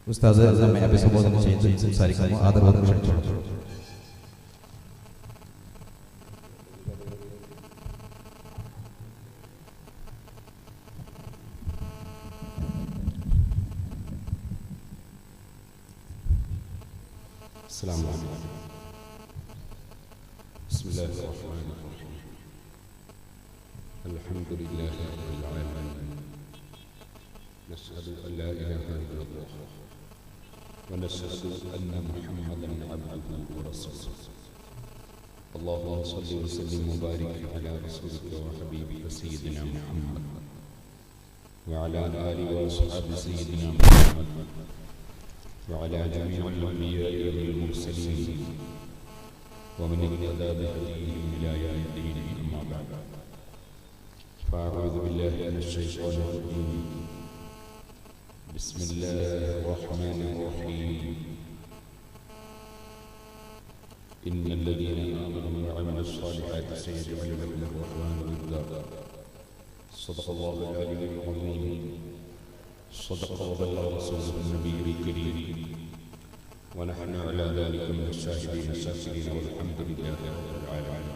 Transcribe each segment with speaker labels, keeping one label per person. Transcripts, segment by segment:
Speaker 1: ഉസ്താദ് നമ്മെ അഭിസംബോധന ചെയ്ത് സംസാരിക്കുന്നു ആദരവ് ക്ഷണിച്ചു
Speaker 2: السلام عليكم بسم الله الرحمن الرحيم الحمد لله رب العالمين نشهد أن لا إله إلا الله ونشهد أن محمدا عبده ورسوله اللهم صل وسلم وبارك على رسولك وحبيبك سيدنا محمد وعلى آله وأصحاب سيدنا محمد وعلى جميع الأنبياء والمرسلين ومن اهتدى بهديهم إلى يوم الدين أما بعد فأعوذ بالله من الشيطان الرجيم بسم الله الرحمن الرحيم إن الذين آمنوا وعملوا الصالحات سيجعل لهم الرحمن ودا صدق الله العلي العظيم صدق وبلغ رسوله النبي الكريم ونحن على ذلك من الشاهدين الشاكرين والحمد لله رب العالمين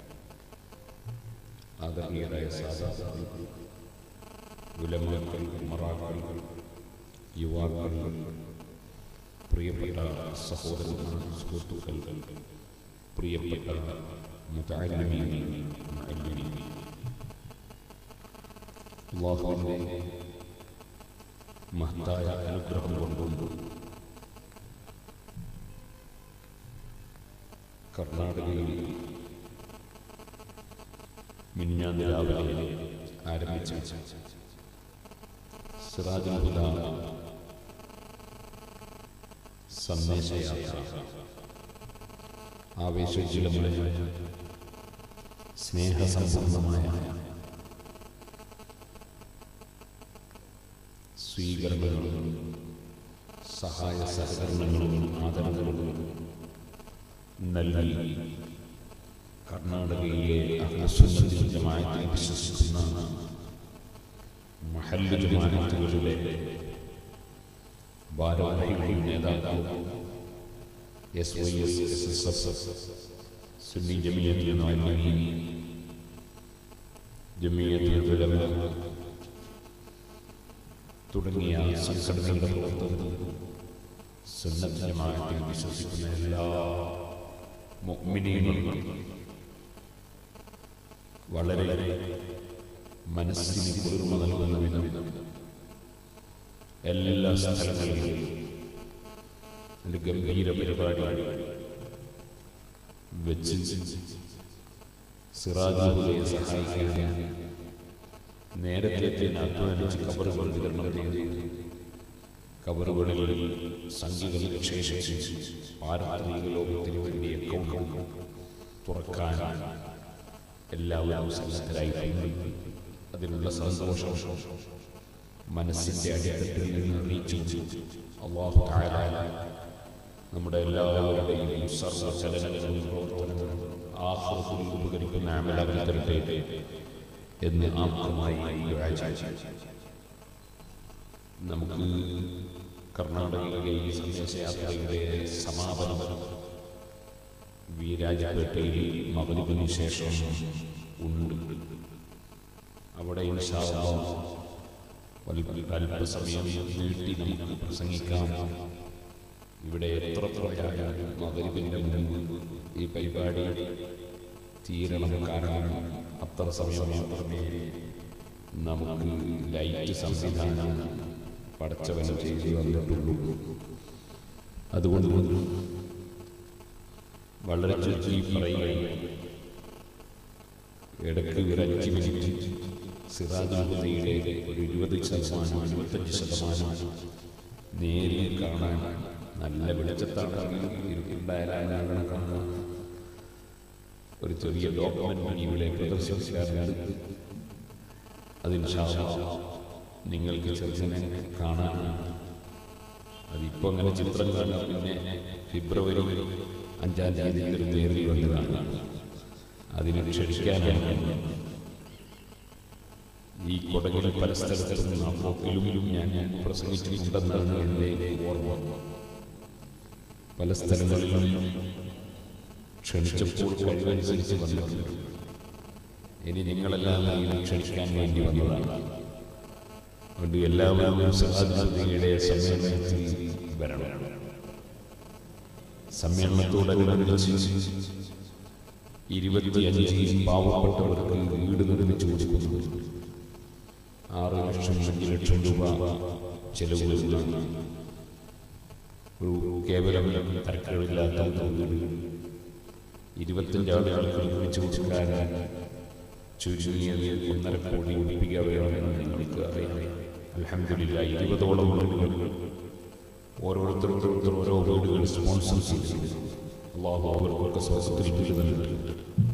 Speaker 2: ആദരണീയരായ സാധാരണ ഉലമാക്കൾ മറാക്കൾ യുവാക്കൾ പ്രിയപ്പെട്ട സഹോദരന്മാർ സുഹൃത്തുക്കൾ പ്രിയപ്പെട്ട മുതാലിമീൻ മുഅല്ലിമീൻ അള്ളാഹുവിൻ്റെ മഹത്തായ അനുഗ്രഹം കൊണ്ടുണ്ട് കർണാടകയിൽ മിന്നാന്ന് രാവിലെ ആരംഭിച്ച സിറാജുൽ ഹുദ സന്ദേശയാത്ര ആവേശോജ്വലമായ സ്നേഹസമ്പന്നമായ സ്വീകരണങ്ങളും സഹായ സഹകരണങ്ങളും ആദരവുകളും നൽകി കർണാടകയിലെ അഹ്ലസുന്നത്തിൽ ജമാഅത്തിൽ വിശ്വസിക്കുന്ന മഹല്ല് ജമാഅത്തുകളുടെ ഭാരവാഹികളും നേതാക്കളും S Y S S S F Sunni Jamiyyath നാലിനി ജമിയത്ത് ഉലമ തുടങ്ങിയ സംഘടനകളുടെ പ്രവർത്തനം സുന്നത്ത് ജമാഅത്തിൽ വിശ്വസിക്കുന്ന എല്ലാ മുഅ്മിനീങ്ങളും വളരെ മനസ്സിന് കുളിർമ നൽകുന്ന വിധം എല്ലാ സ്ഥലങ്ങളിലും ഒരു ഗംഭീര പരിപാടി വെച്ച് സിറാജുയെ സഹായിക്കാൻ നേരത്തെ തന്നെ അധ്വാനിച്ച് കബറുകൾ വിതരണം ചെയ്ത് കബറുകളിൽ സംഖ്യകൾ നിക്ഷേപിച്ച് പാരമ്പര്യ ലോകത്തിന് വേണ്ടി അക്കൗണ്ട് തുറക്കാൻ എല്ലാവരും സന്നദ്ധരായിട്ടുണ്ട് അതിനുള്ള സന്തോഷം മനസ്സിന്റെ അടിത്തട്ടിൽ നിന്ന് അറിയിച്ചു അള്ളാഹു താര നമ്മുടെ എല്ലാവരുടെയും സർവ്വചലനങ്ങളും പ്രവർത്തനങ്ങളും ആഹ്ലത്തിൽ ഉപകരിക്കുന്ന അമലകൾ തരട്ടെ എന്ന് ആമുഖമായി ദുആ ചെയ്തു. നമുക്ക് കർണാടകയിലെ ഈ സന്ദേശയാത്രയുടെ സമാപനം വീരാജപേട്ടയിൽ മകനുവിന് ശേഷം ഉണ്ട് അവിടെ ഇൻഷാ അല്ലാഹ് വൽ- അല്പസമയം നീട്ടി നമുക്ക് പ്രസംഗിക്കാം ഇവിടെ എത്ര പോയാലും മകരിവിൻ്റെ മുമ്പ് ഈ പരിപാടി തീരണം കാരണം അത്ര സമയം മാത്രമേ നമുക്ക് ലൈറ്റ് സംവിധാനം പടച്ചവൻ ചെയ്തു തന്നിട്ടുള്ളൂ അതുകൊണ്ട് വളരെ ചുരുക്കി പറയുകയും ഇടയ്ക്ക് വിറച്ച് വിരിച്ച് സിറാജുദയുടെ ഒരു ഇരുപത് ശതമാനം ഇരുപത്തഞ്ച് ശതമാനം നേരിൽ കാണാൻ നല്ല വെളിച്ചത്താണെങ്കിലും ഇരുട്ടുണ്ടായാലാണ് കാണാൻ ഒരു ചെറിയ ഡോക്യുമെന്റ് ഇവിടെ പ്രദർശിപ്പിക്കാറുണ്ട് അതിന് നിങ്ങൾക്ക് ചെറുതിനെ കാണാൻ അതിപ്പോ അങ്ങനെ ചിത്രം കാണാം പിന്നെ ഫെബ്രുവരി അഞ്ചാം തീയതി ഒരു നേരിൽ വന്നതാണ് അതിനെ ക്ഷണിക്കാനാണ് ഈ കൊടകിൽ പല സ്ഥലത്തും നാപ്പോക്കിലും ഞാൻ പ്രസംഗിച്ചിട്ടുണ്ടെന്നാണ് എൻ്റെ ഓർമ്മ പല സ്ഥലങ്ങളിലും ക്ഷണിച്ചപ്പോൾ കഴിവനുസരിച്ച് വന്നിട്ടുണ്ട് ഇനി നിങ്ങളെല്ലാം ഇത് ക്ഷണിക്കാൻ വേണ്ടി വന്നതാണ് അതുകൊണ്ട് എല്ലാവരും സഹാദിയുടെ സമ്മേളനത്തിൽ വരണം സമ്മേളനത്തോടനുബന്ധിച്ച് ഇരുപത്തിയഞ്ച് പാവപ്പെട്ടവർക്ക് വീട് നിർമ്മിച്ചു കൊടുക്കുന്നു ആറ് ലക്ഷം അഞ്ച് ലക്ഷം രൂപ ചെലവ് വരുന്ന ഒരു കേവലം തരക്കേടില്ലാത്ത ഒരു വീട് ഇരുപത്തഞ്ച് ആളുകൾക്ക് നിർമ്മിച്ചു കൊടുക്കാൻ ചുരുങ്ങിയത് ഒന്നര കോടി ഒഴിപ്പിക്കാവുകയാണെന്ന് നിങ്ങൾക്ക് അറിയാം അലഹമില്ല ഇരുപതോളം വീടുകൾ ഓരോരുത്തരോരോരുത്തർ ഓരോ വീടുകൾ സ്പോൺസർ ചെയ്തിട്ടുണ്ട് അള്ളാഹു അവർക്കൊക്കെ സ്വാസ്ഥ്യത്തിൽ വീട് നൽകിയിട്ടുണ്ട്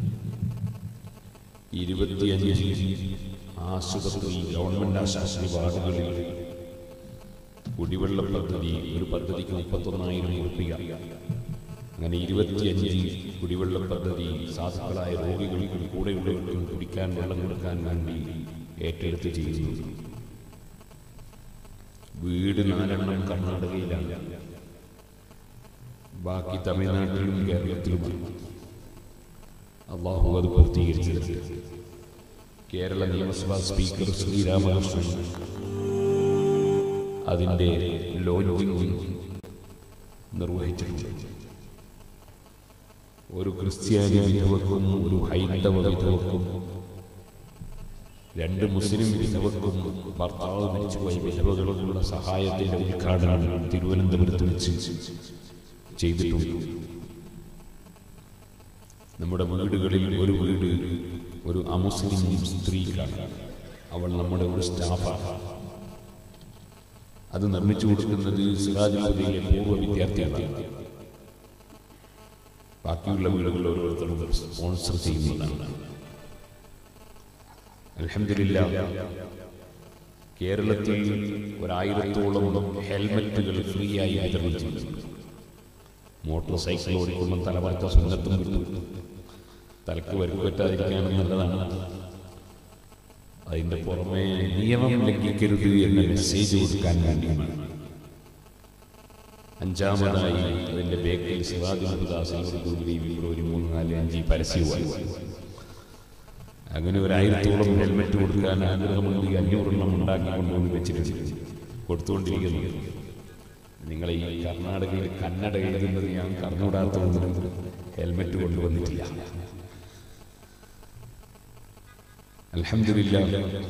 Speaker 2: ഇരുപത്തിയഞ്ച് ആശുപത്രി ഗവൺമെന്റ് ആശുപത്രി വാർഡുകളിൽ കുടിവെള്ള പദ്ധതി ഒരു പദ്ധതിക്ക് മുപ്പത്തൊന്നായിരം ഉറപ്പിക അങ്ങനെ ഇരുപത്തിയഞ്ച് കുടിവെള്ള പദ്ധതി സാധുക്കളായ രോഗികൾക്കും കൂടെയുള്ളവർക്കും കുടിക്കാൻ വെള്ളം കൊടുക്കാൻ വേണ്ടി ഏറ്റെടുത്ത് ചെയ്യുന്നു വീട് നാലെണ്ണം കർണാടകയിലാണ് ബാക്കി തമിഴ്നാട്ടിലും കേരളത്തിലുമാണ് അള്ളാഹു അത് പൂർത്തീകരിച്ചിട്ടുണ്ട് കേരള നിയമസഭാ സ്പീക്കർ ശ്രീരാമകൃഷ്ണൻ അതിൻ്റെ ലോഞ്ചിങ് നിർവഹിച്ചിട്ടുണ്ട് ഒരു ക്രിസ്ത്യാനി വിധവക്കും ഒരു ഹൈന്ദവ വിധവക്കും രണ്ട് മുസ്ലിം വിധവക്കും ഭർത്താവ് മരിച്ചുപോയ വിധവകൾക്കുള്ള സഹായത്തിന്റെ ഉദ്ഘാടനം തിരുവനന്തപുരത്ത് വെച്ച് ചെയ്തിട്ടുണ്ട് നമ്മുടെ വീടുകളിൽ ഒരു വീട് ഒരു അമുസ്ലിം സ്ത്രീക്കാണ് അവൾ നമ്മുടെ ഒരു സ്റ്റാഫാണ് അത് നിർമ്മിച്ചു കൊടുക്കുന്നത് സിറാജുദ്ദീനിലെ പൂർവ്വ വിദ്യാർത്ഥികളാണ് ബാക്കിയുള്ള വീടുകൾ ഓരോരുത്തരും സ്പോൺസർ ചെയ്യുന്നതാണ് അലഹമില്ല കേരളത്തിൽ ഒരായിരത്തോളം ഹെൽമറ്റുകൾ ഫ്രീ ആയി വിതരണം ചെയ്തിട്ടുണ്ട് മോട്ടോർ സൈക്കിൾ ഓടിക്കുമ്പോൾ തലവറുത്ത സുന്ദരത്തും കിട്ടും തലക്ക് വരക്ക് പറ്റാതിരിക്കാനും നല്ലതാണ് അതിന്റെ പുറമെ നിയമം ലംഘിക്കരുത് എന്ന മെസ്സേജ് കൊടുക്കാൻ വേണ്ടിയാണ് അഞ്ചാമതായി അതിന്റെ ബേക്കിൽ സിറാജുദാസിനോടുകൂടി ഫെബ്രുവരി മൂന്ന് നാല് അഞ്ച് പരസ്യമായി അങ്ങനെ ഒരു ആയിരത്തോളം ഹെൽമെറ്റ് കൊടുക്കാൻ ആഗ്രഹമുണ്ട് ഈ അഞ്ഞൂറെണ്ണം ഉണ്ടാക്കി കൊണ്ടുവന്ന് വെച്ചിട്ടുണ്ട് കൊടുത്തുകൊണ്ടിരിക്കുന്നു നിങ്ങളെ ഈ കർണാടകയിൽ കന്നഡ എഴുതുന്നത് ഞാൻ കർണൂടാത്തതുകൊണ്ട് ഹെൽമെറ്റ് കൊണ്ടുവന്നിട്ടില്ല അലഹമില്ല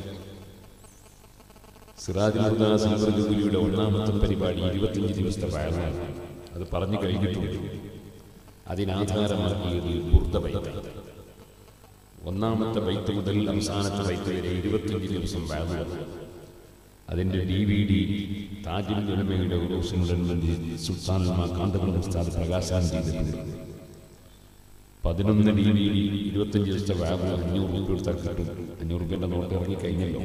Speaker 2: സിറാജ് ജൂബിലിയുടെ ഒന്നാമത്തെ പരിപാടി ഇരുപത്തിയഞ്ച് ദിവസത്തെ വയറാണ് അത് പറഞ്ഞു കഴിഞ്ഞിട്ടുണ്ട് അതിനാധാരമാക്കിയത് ബുർദ ബൈത്ത് ഒന്നാമത്തെ ബൈത്ത് മുതൽ അവസാനത്തെ ബൈത്ത് വരെ ഇരുപത്തിയഞ്ച് ദിവസം വയറാണ് അതിന്റെ ഡി വി ഡി താജിൽ ഉലമയുടെ ഉറൂസിനോടനുബന്ധിച്ച് സുൽത്താൻ കാന്തപുരം ഉസ്താദ് പ്രകാശനം ചെയ്തിട്ടുണ്ട് പതിനൊന്ന് ഡി വി ഡി ഇരുപത്തഞ്ച് ദിവസത്തെ വാഗ് അഞ്ഞൂറ് രൂപ കൊടുത്താൽ കിട്ടും അഞ്ഞൂറ് രൂപയുടെ നോട്ട് ഇറങ്ങി കഴിഞ്ഞല്ലോ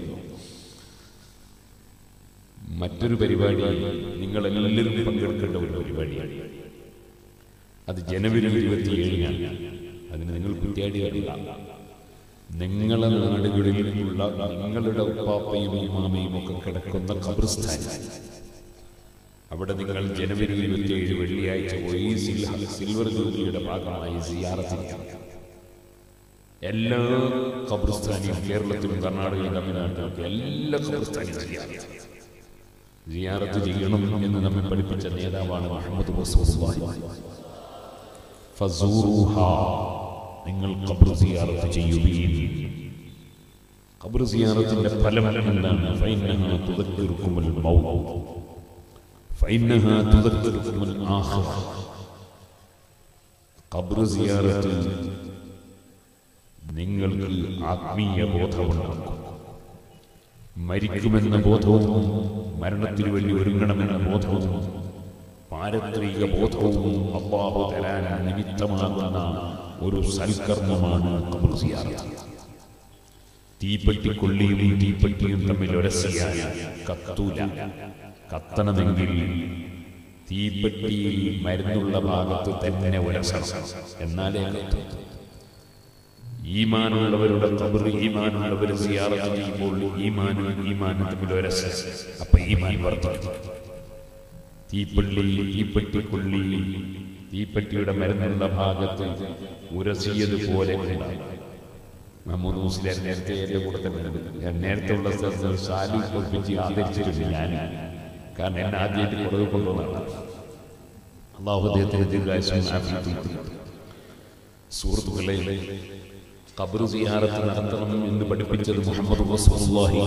Speaker 2: മറ്റൊരു പരിപാടി നിങ്ങളെല്ലാവരും പങ്കെടുക്കേണ്ട ഒരു പരിപാടിയാണ് അത് ജനുവരി ഇരുപത്തിയേഴിനാണ് അതിന് നിങ്ങൾ കുറ്റിയാടി അറിയില്ല നിങ്ങളെ നാടുകളിലുള്ള നിങ്ങളുടെ ഉപ്പാപ്പയും ഇമാമയും ഒക്കെ കിടക്കുന്ന ഖബർസ്ഥാൻ അവിടെ നിങ്ങൾ ജനുവരി ഇരുപത്തിയേഴ് വെള്ളിയാഴ്ച പോയി സിൽ- സിൽവർ ജൂബിലിയുടെ ഭാഗമായി സിയാറത്ത് ചെയ്യണം. എല്ലാ ഖബർസ്ഥാനിയും കേരളത്തിലും കർണാടകയിലും തമിഴ്നാട്ടിലും ഒക്കെ എല്ലാ ഖബർസ്ഥാനിയും സിയാറത്ത് ചെയ്യണം. സിയാറത്ത് ചെയ്യണം എന്ന് നമ്മെ പഠിപ്പിച്ച നേതാവാണ് മുഹമ്മദ് റസൂലുള്ളാഹി. ഫസൂറുഹാ. നിങ്ങൾ ഖബർ സിയാറത്ത് ചെയ്യുകയും ഖബർ സിയാറത്തിന്റെ ഫലം എന്താണ് ഫൈനഹാ തുദക്കിറുക്കുമുൽ മൗത്ത് فإنها تذكركم الآخرة ഖബർ സിയാറത്ത് നിങ്ങൾക്ക് ആത്മീയ ബോധമുണ്ടാക്കും മരിക്കുമെന്ന ബോധവും മരണത്തിന് വേണ്ടി ഒരുങ്ങണമെന്ന ബോധവും പാരത്രിക ബോധവും അള്ളാഹു തരാൻ നിമിത്തമാകുന്ന ഒരു സൽക്കർമ്മമാണ് ഖബർ സിയാറത്ത് തീപ്പെട്ടിക്കൊള്ളിയും തീപ്പെട്ടിയും തമ്മിൽ ഒരസിയാൽ കത്തൂല കത്തണമെങ്കിൽ തീപ്പെട്ടിയിൽ മരുന്നുള്ള ഭാഗത്ത് തന്നെ ഉരസണം എന്നാലേ കത്തൂ ഈമാനുള്ളവരുടെ കബർ ഈമാനുള്ളവർ സിയാറത്ത് ചെയ്യുമ്പോൾ ഈമാനും ഈമാനും തമ്മിൽ ഒരു അപ്പൊ ഈമാൻ വർദ്ധിക്കും തീപ്പള്ളി തീപ്പെട്ടിക്കൊള്ളി തീപ്പെട്ടിയുടെ മരുന്നുള്ള ഭാഗത്ത് ഉരസിയത് പോലെ മമ്മൂദ് മുസ്ലിം നേരത്തെ എന്റെ കൂടെ തന്നെ ഉണ്ട്. ഞാൻ നേരത്തെ ഉള്ള സ്ഥലത്ത് സാലി ഒപ്പിച്ച് ആദരിച്ചിട്ടുണ്ട് ഞാൻ കാരണം എന്നെ ആദ്യമായിട്ട് കുറവ് കൊണ്ടുവന്നാണ് അള്ളാഹു അദ്ദേഹത്തിന് ദീർഘായുസ്സും ആഫിയത്തും കൊടുക്കട്ടെ. സുഹൃത്തുക്കളെ ഖബർ സിയാറത്ത് നടത്തണം എന്ന് പഠിപ്പിച്ചത് മുഹമ്മദ് റസൂലുള്ളാഹി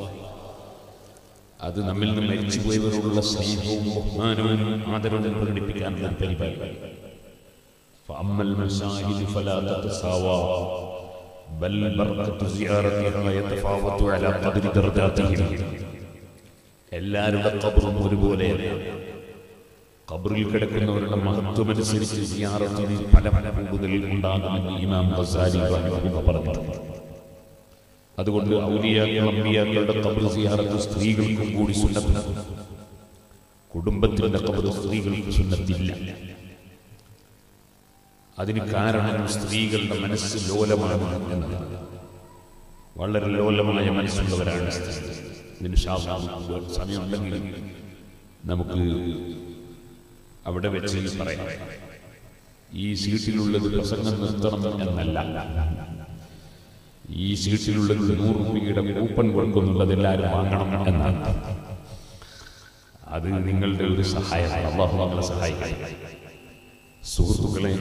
Speaker 2: അത് നമ്മിൽ നിന്ന് മരിച്ചുപോയവരോടുള്ള സ്നേഹവും ബഹുമാനവും ആദരവും പ്രകടിപ്പിക്കാനുള്ള പരിപാടി فأما المساجد فلا تتساوى بل بركة زيارتها يتفاوت على قدر درجاتهم എല്ലാവരുടെ ഖബറും ഒരുപോലെയല്ല ഖബറിൽ കിടക്കുന്നവരുടെ മഹത്വമനുസരിച്ച് സിയാറത്തിന് പല പല കൂടുതൽ ഉണ്ടാകുമെന്ന് ഇമാം ഗസാലി റഹിമഹുല്ലാഹ് പറഞ്ഞിട്ടുണ്ട് അതുകൊണ്ട് ഔലിയാക്കൾ അമ്പിയാക്കളുടെ ഖബർ സിയാറത്ത് സ്ത്രീകൾക്കും കൂടി സുന്നത്ത് കുടുംബത്തിന്റെ ഖബർ സ്ത്രീകൾക്ക് സുന്നത്തില്ല അതിന് കാരണം സ്ത്രീകളുടെ മനസ്സ് ലോലമാണ് എന്നതാണ് വളരെ ലോലമായ മനസ്സുള്ളവരാണ് സ്ത്രീകൾ ഇതിന് ശാസ്ത്രം സമയമുണ്ടെങ്കിൽ നമുക്ക് അവിടെ വെച്ച് പറയാം ഈ സീറ്റിലുള്ളത് പ്രസംഗം നിർത്തണം എന്നല്ല ഈ സീറ്റിലുള്ളത് നൂറ് രൂപയുടെ കൂപ്പൺ കൊടുക്കുന്നുള്ളത് എല്ലാവരും വാങ്ങണം എന്നാണ് അത് നിങ്ങളുടെ ഒരു സഹായമാണ് അള്ളാഹു നിങ്ങളെ സഹായിക്കും സുഹൃത്തുക്കളെ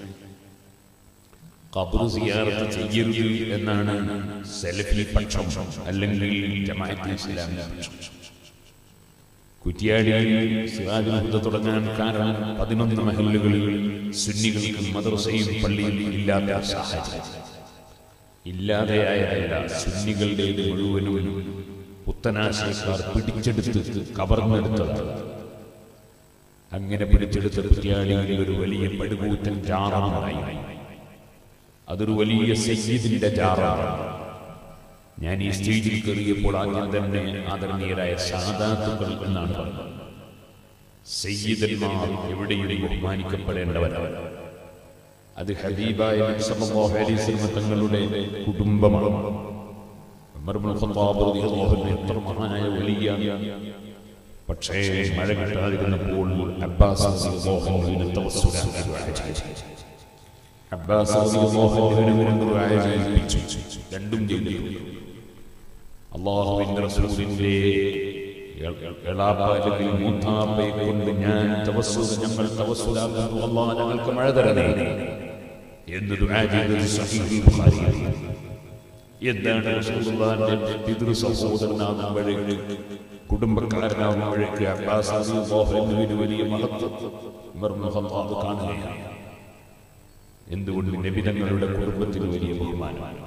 Speaker 2: ഖബർ സിയാറത്ത് ചെയ്യരുത് എന്നാണ് സെലഫി പക്ഷം അല്ലെങ്കിൽ ജമാഅത്ത് ഇസ്ലാമി പക്ഷം കുറ്റിയാടിയിൽ സിറാജുൽ ഹുദ തുടങ്ങാൻ കാരണം പതിനൊന്ന് മഹല്ലുകളിൽ സുന്നികൾക്കും മദ്രസയും പള്ളിയും ഇല്ലാത്ത സാഹചര്യം ഇല്ലാതെയായതല്ല സുന്നികളുടേത് മുഴുവനും പുത്തനാശയക്കാർ പിടിച്ചെടുത്ത് കവർന്നെടുത്തതാണ് അങ്ങനെ പിടിച്ചെടുത്ത കുറ്റിയാടിയിൽ ഒരു വലിയ പടുകൂറ്റൻ ജാറമായി അതൊരു വലിയ സയ്യിദിന്റെ ജാറാണ് ഞാൻ ഈ സ്റ്റേജിൽ കയറിയപ്പോൾ ആദ്യം തന്നെ ആദരണീയരായ സാധാത്തുക്കൾ എന്നാണ് പറഞ്ഞത് സയ്യിദന്മാർ എവിടെയും ബഹുമാനിക്കപ്പെടേണ്ടവരാണ് അത് ഹബീബായ നബി സല്ലല്ലാഹു അലൈഹി വസല്ലം തങ്ങളുടെ കുടുംബമാണ് ഉമർ ഇബ്നുൽ ഖത്താബ് റളിയല്ലാഹു അൻഹു എത്ര മഹാനായ വലിയാണ് പക്ഷേ മഴ കിട്ടാതിരുന്നപ്പോൾ അബ്ബാസ് റളിയല്ലാഹു അൻഹുവിനെ തവസ്സുലാക്കി ദുആ ചെയ്തു അബ്ബാസ് റളിയല്ലാഹു അൻഹുവിനെ ദുആ ചെയ്യിപ്പിച്ചു രണ്ടും ചെയ്തു അള്ളാഹുവിന്റെ റസൂലിന്റെ എളാപ്പാലത്തിൽ മൂത്താപ്പയെ കൊണ്ട് ഞാൻ തവസ്സുൽ ഞങ്ങൾ തവസ്സുലാക്കുന്നു അള്ളാഹ് ഞങ്ങൾക്ക് മഴ തരണേ എന്ന് ദുആ ചെയ്തത് സഹീഹുൽ ബുഖാരിയിൽ എന്താണ് റസൂലുള്ളാഹിന്റെ പിതൃ സഹോദരനാകുമ്പോഴേക്ക് കുടുംബക്കാരനാകുമ്പോഴേക്ക് അബ്ബാസ് റളിയല്ലാഹു അൻഹുവിന് വലിയ മഹത്വം ഉമർ ഇബ്നുൽ ഖത്താബ് കാണുകയാണ് എന്തുകൊണ്ട് നബിതങ്ങളുടെ കുടുംബത്തിന് വലിയ ബഹുമാനമാണ്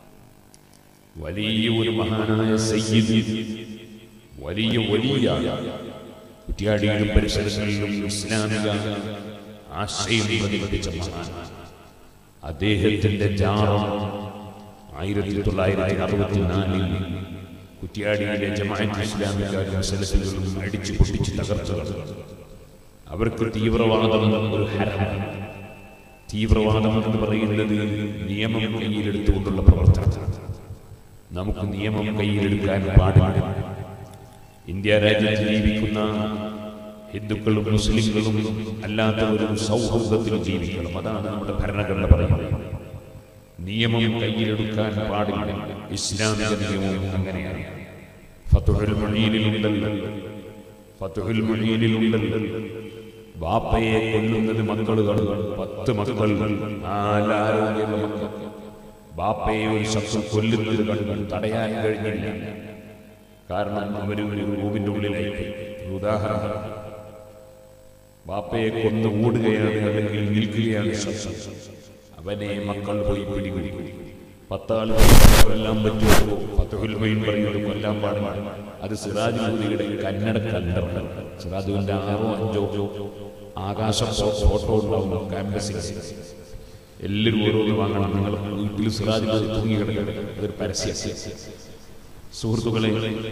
Speaker 2: വലിയ ഒരു മഹാനായ സയ്യിദ് വലിയ വലിയ കുറ്റിയാടിയിലും പരിസരങ്ങളിലും ഇസ്ലാമിക ആശയം പ്രതിഫലിച്ച മഹാൻ അദ്ദേഹത്തിന്റെ ജാറ ആയിരത്തി തൊള്ളായിരത്തി അറുപത്തിനാലിൽ കുറ്റിയാടിയിലെ ജമാഅത്ത് ഇസ്ലാമിക്കാരും സലഫികളും അടിച്ചു പൊട്ടിച്ച് തകർത്തത് അവർക്ക് തീവ്രവാദം ഒരു ഹരമാണ് തീവ്രവാദം എന്ന് പറയുന്നത് നിയമം കയ്യിലെടുത്തുകൊണ്ടുള്ള പ്രവർത്തനം നമുക്ക് നിയമം കയ്യിലെടുക്കാൻ പാടില്ല ഇന്ത്യ രാജ്യത്ത് ജീവിക്കുന്ന ഹിന്ദുക്കളും മുസ്ലിങ്ങളും അല്ലാത്തവരും സൗഹൃദത്തിൽ ജീവിക്കണം അതാണ് നമ്മുടെ ഭരണഘടന പറയുന്നത് നിയമം കയ്യിലെടുക്കാൻ പാടില്ല ഇസ്ലാമിക നിയമവും അങ്ങനെയാണ് ഫത്തുഹുൽ മുഈനിലുണ്ടല്ലോ ഫത്തുഹുൽ മുഈനിലുണ്ടല്ലോ ബാപ്പയെ കൊല്ലുന്നത് മക്കളുകൾ പത്ത് മക്കൾ നാലാരോഗ്യമുള്ള മക്കൾ ബാപ്പയെ ഒരു ശത്രു കൊല്ലുന്നത് കണ്ടു തടയാൻ കഴിഞ്ഞില്ല കാരണം അവർ ഒരു റൂമിന്റെ ഉള്ളിലായി ഒരു ഉദാഹരണം ബാപ്പയെ കൊന്ന് ഓടുകയാണ് അല്ലെങ്കിൽ നിൽക്കുകയാണ് ശത്രു അവനെ മക്കൾ പോയി പിടികൂടി പത്താളുകൾ കൊല്ലാൻ പറ്റുമോ പത്തുൽ മൊയിൻ പറയുന്നത് കൊല്ലാൻ പാടില്ല അത് സിറാജ് മോദിയുടെ കന്നഡ കല്ലറ സിറാജുവിന്റെ ആറോ അഞ്ചോ ആകാശ ഫോട്ടോ ഉണ്ടാവും ക്യാമ്പസിൽ എല്ലാവരും ഓരോന്ന് വാങ്ങണം നിങ്ങൾ വീട്ടിൽ സിറാജ് മോദി തൂങ്ങി കിടക്കണം അതൊരു പരസ്യ സുഹൃത്തുക്കളെ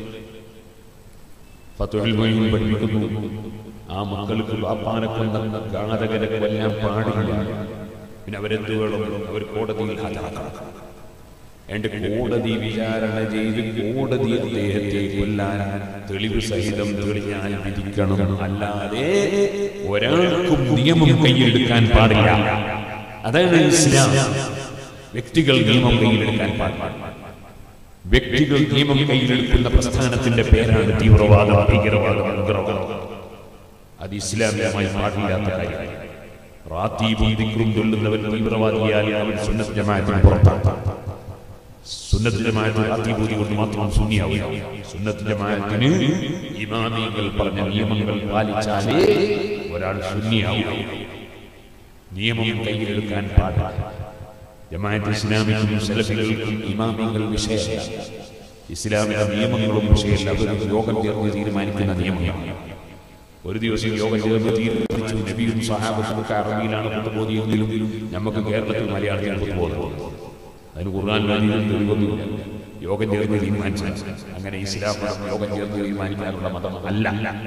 Speaker 2: ഫത്തുൽ മൊയിൻ പഠിപ്പിക്കുന്നു ആ മക്കൾക്ക് വാപ്പാനെ കൊന്ന ഘാതകരെ കൊല്ലാൻ പാടില്ല പിന്നെ അവരെന്ത് വേണം അവർ കോടതിയിൽ ഹാജരാക്കണം എന്റെ കോടതി വിചാരണ ചെയ്ത് കോടതി അദ്ദേഹത്തെ കൊല്ലാൻ തെളിവ് സഹിതം തെളിഞ്ഞാൽ വിധിക്കണം അല്ലാതെ ഒരാൾക്കും നിയമം കയ്യിലെടുക്കാൻ പാടില്ല അതാണ് ഇസ്ലാം വ്യക്തികൾ നിയമം കയ്യിലെടുക്കാൻ പാടില്ല വ്യക്തികൾ നിയമം കയ്യിലെടുക്കുന്ന പ്രസ്ഥാനത്തിന്റെ പേരാണ് തീവ്രവാദം ഭീകരവാദം ഉഗ്രവാദം അത് ഇസ്ലാമികമായി പാടില്ലാത്ത കാര്യം റാത്തീബും ദിക്റും ചൊല്ലുന്നവൻ തീവ്രവാദിയാൽ അവൻ സുന്നത്ത് ജമാഅത്തിന് പുറത്താണ് സുന്നത്ത് ജമാഅത്ത് റാത്തീബൂതി കൊണ്ട് മാത്രം ശൂന്യാവും സുന്നത്ത് ജമാഅത്തിന് ഇമാമികൾ പറഞ്ഞ നിയമങ്ങൾ പാലിച്ചാലേ ഒരാൾ ശൂന്യാവും നിയമം കയ്യിലെടുക്കാൻ പാടില്ല ജമാഅത്ത് ഇസ്ലാമിക്കും സെലഫികൾക്കും ഇമാമികൾ വിഷയമല്ല ഇസ്ലാമിക നിയമങ്ങളും വിഷയമല്ല അതൊരു യോഗം ചേർന്ന് തീരുമാനിക്കുന്ന നിയമങ്ങളാണ് ഒരു ദിവസം യോഗം ചേർന്ന് തീരുമാനിച്ചു നബിയും സഹാബത്തും ഒക്കെ അറബിയിലാണ് കുത്തുബോധിയെങ്കിലും നമുക്ക് കേരളത്തിൽ മലയാളത്തിൽ കുത്തുബോധം അതിന് ഖുർആൻ വാദിയും തെളിവൊന്നുമില്ല യോഗം ചേർന്ന് തീരുമാനിച്ചു അങ്ങനെ ഇസ്ലാം മതം യോഗം ചേർന്ന് തീരുമാനിക്കാനുള്ള മതം അല്ല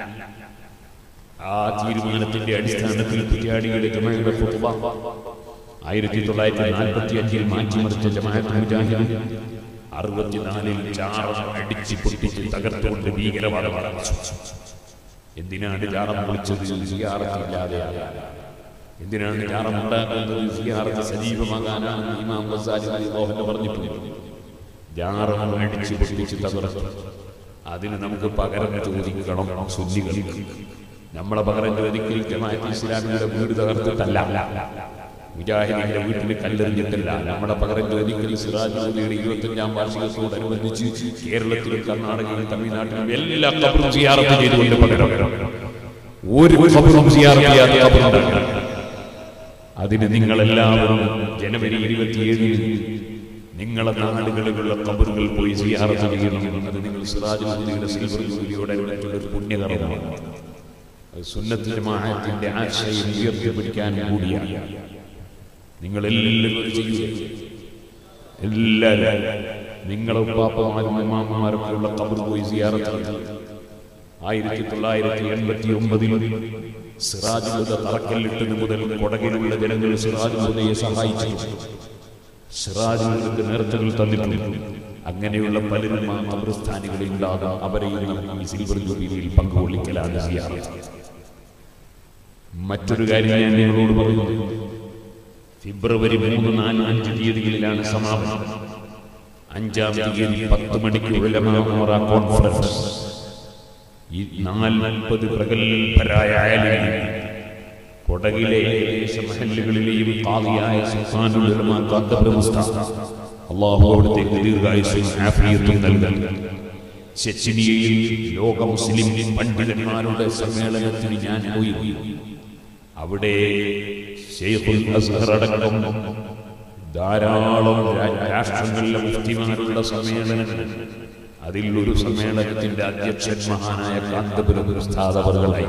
Speaker 2: ആ തീരുമാനത്തിന്റെ അടിസ്ഥാനത്തിൽ കുറ്റ്യാടിയുടെ ജമാഅയുടെ ഖുത്ബ ആയിരത്തി തൊള്ളായിരത്തി നാൽപ്പത്തി അഞ്ചിൽ മാറ്റിമറിച്ച ജമാഅത്ത് മുജാഹിദ് അറുപത്തിനാലിൽ ചാറം അടിച്ച് പൊട്ടിച്ച് തകർത്തുകൊണ്ട് ഭീകരവാദം ആരംഭിച്ചു എന്തിനാണ് ജാറം വിളിച്ചത് സിയാറത്തില്ലാതെയാണ് എന്തിനാണ് ജാറം ഉണ്ടാക്കുന്നത് സിയാറത്ത് സജീവമാകാനാണ് ഇമാം ഗസാലി റളിയല്ലാഹു പറഞ്ഞിട്ടുണ്ട് ജാറം അടിച്ച് പൊട്ടിച്ച് തകർത്തു അതിന് നമുക്ക് പകരം ചോദിക്കണം സുന്നികൾ നമ്മളെ പകരം ചോദിക്കൽ ജമാഅത്ത് ഇസ്ലാമിയുടെ വീട് തകർത്തിട്ടല്ല മുജാഹിദിന്റെ വീട്ടിൽ കല്ലെറിഞ്ഞിട്ടില്ല നമ്മുടെ പകരം ചോദിക്കൽ സിറാജ് മോദിയുടെ ഇരുപത്തഞ്ചാം വാർഷികത്തോടനുബന്ധിച്ച് കേരളത്തിലും കർണാടകയിലും തമിഴ്നാട്ടിലും എല്ലാ കബറും സിയാറത്ത് ചെയ്തുകൊണ്ട് പകരം ഒരു കബറും സിയാറത്ത് ചെയ്യാത്ത കബറുണ്ടാണ് അതിന് നിങ്ങളെല്ലാവരും ജനുവരി ഇരുപത്തിയേഴിന് നിങ്ങളെ നാടുകളിലുള്ള കബറുകൾ പോയി സിയാറത്ത് ചെയ്യണം അത് നിങ്ങൾ സിറാജ് മോദിയുടെ സിൽവർ ജൂബിലിയോടെ ഒരു പുണ്യകർമ്മമാണ് അത് സുന്നത്ത് ജമാഅത്തിന്റെ ആശയം ഉയർത്തിപ്പിടിക്കാൻ കൂടിയാണ് നിങ്ങൾ എല്ലാവരും ചെയ്യുക എല്ലാവരും നിങ്ങളെ ഉപ്പാപ്പമാരും അമ്മാമ്മമാരൊക്കെയുള്ള കബർ പോയി സിയാറത്ത് ആയിരത്തി തൊള്ളായിരത്തി എൺപത്തി ഒമ്പതിൽ സിറാജുലത തറക്കല്ലിട്ടത് മുതൽ കൊടകിലുള്ള ജനങ്ങൾ സിറാജുലതയെ സഹായിച്ചു സിറാജുലതക്ക് നേർച്ചകൾ തന്നിട്ടുണ്ട് അങ്ങനെയുള്ള പലരും ആ കബർസ്ഥാനികളിൽ ഉണ്ടാകും അവരെയും നമുക്ക് ഈ സിൽവർ ജൂബിലിയിൽ പങ്കുകൊള്ളിക്കലാണ് സിയാറത്ത് മറ്റൊരു കാര്യം ഞാൻ നിങ്ങളോട് പറയുന്നു ഫെബ്രുവരി മൂന്ന് നാല് അഞ്ച് തീയതികളിലാണ് സമാപനം അഞ്ചാം തീയതി പത്ത് മണിക്ക് ഉലമാറ കോൺഫറൻസ് ഈ നാൽപ്പത് പ്രഗത്ഭരായ ആലിമീങ്ങൾ കൊടകിലെ ഏകദേശ മഹല്ലുകളിലെയും കാതിയായ സുൽത്താനുൽ ഉലമാ കാന്തപുരം ഉസ്താദ് അള്ളാഹു അവിടുത്തേക്ക് ദീർഘായുസ്സും ആഫിയത്തും നൽകൽ ചെച്ചിനിയയിൽ ലോക മുസ്ലിം പണ്ഡിതന്മാരുടെ സമ്മേളനത്തിന് ഞാൻ പോയി അവിടെ ഷെയ്ഖുൽ അസ്ഹർ അടക്കം ധാരാളം രാ- രാഷ്ട്രങ്ങളിലെ മുഫ്തിമാരുടെ സമ്മേളനങ്ങൾ അതിൽ ഒരു സമ്മേളനത്തിന്റെ അധ്യക്ഷൻ മഹാനായ കാന്തപുരം ഉസ്താദവറുകളായി